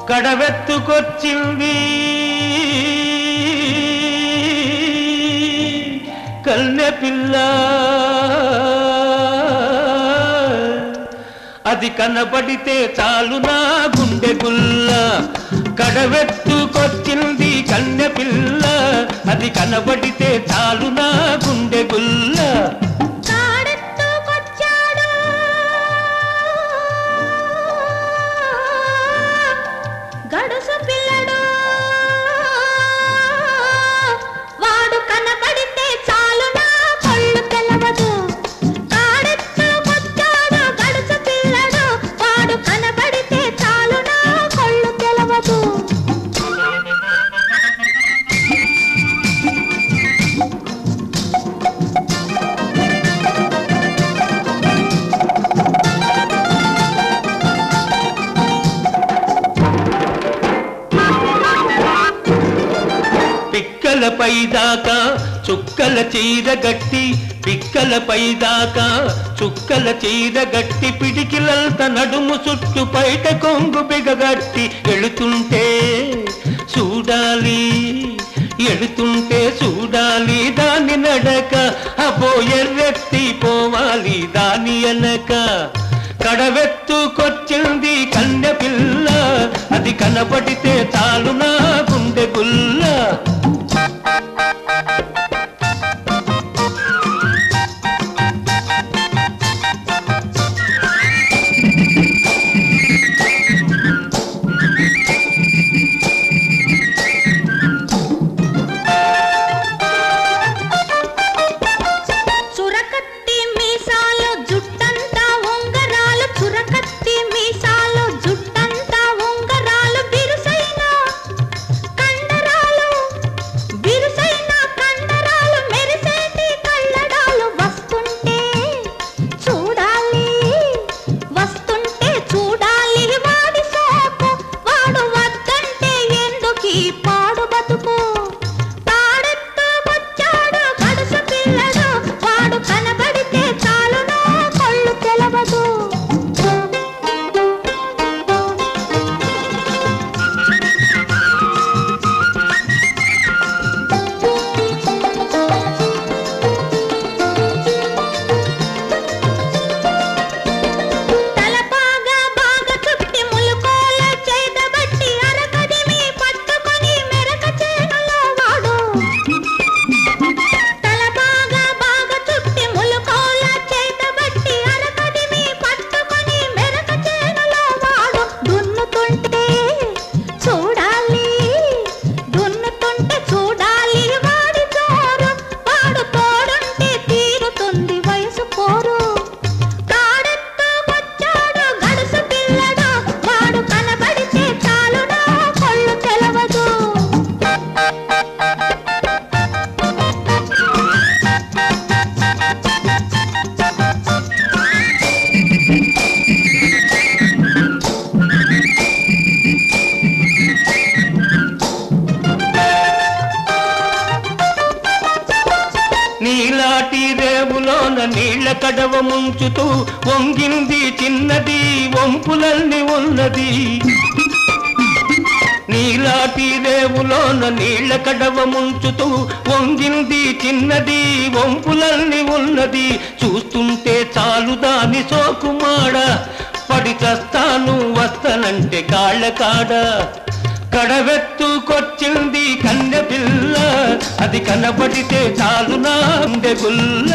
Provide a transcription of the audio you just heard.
కడవెత్తుకొచ్చింది కన్నె పిల్ల అది కనబడితే చాలు నా గుండె గుల్ల కడవెత్తుకొచ్చింది కన్నె పిల్ల అది కనబడితే చాలు నా గుండె గుల్ల కాడెత్తుకొచ్చాడు గడుసు పిల్లడు వాడు కనబడితే చాలు నా కళ్ళు తెలవదు కాడెత్తుకొచ్చాడు గడుసు పిల్లడు వాడు కనబడితే చాలు నా కళ్ళు తెలవదు పిక్కలపై దాకా చుక్కల చీర గట్టి పిక్కలపై దాకా చుక్కల చీర గట్టి పిడికిలంత నడుము చుట్టు బయట కొంగు బిగగట్టి ఎడుతుంటే చూడాలి ఎడుతుంటే చూడాలి దాని నడక అబో ఎర్రెత్తి పోవాలి దాని అనక కడవెత్తుకొచ్చింది కన్నె పిల్ల అది కనబడితే చాలు నా గుండె గుల్ల చురకత్తి మీసాలు జుట్టంతా ఉంగరాలు చురకత్తి మీసాలు జుట్టంతా ఉంగరాలు బిరుసైన కండరాలు బిరుసైన కండరాలు మెరిసేటి కళ్ళడాలు వస్తుంటే చూడాలి వస్తుంటే చూడాలి వాడి సోకు వాడు వద్దంటే ఎందుకీ పాడు బతుకు తాడెత్తుకొచ్చాడు గడుసు పిల్లడు వాడు కనబడితే చాలు నా కళ్ళు తెలవదు తలపాగా బాగా చుట్టి ములుకోల చేతబట్టి అరకదిమి పట్టుకొని మెరక చేనులో వాడు తలపాగా బాగా చుట్టి ములుకోల చేతబట్టి అరకదిమి పట్టుకొని మెరక చేనులో వాడు దున్నుతుంటే చూడాలి దున్నుతుంటే చూడాలి వాడి జోరు వాడు తోడుంటే తీరుతుంది వయసు పోరు కాడెత్తుకొచ్చాడు గడుసు పిల్లడు వాడు కనబడితే చాలు నా కళ్ళు తెలవదు నీలాటి రేవులోన నీళ్ల కడవ ముంచుతూ వంగింది చిన్నది వంపులల్ని ఉన్నది నీలాటి రేవులోన నీళ్ల కడవ ముంచుతూ వంగింది చిన్నది వంపులల్ని ఉన్నది చూస్తుంటే చాలు దాని సోకుమాడ పడి చస్తాను వస్తానంటే కాళ్ళ కాడ కడవెత్తుకొచ్చింది కన్నె పిల్ల అది కనబడితే చాలు నా గుల్ల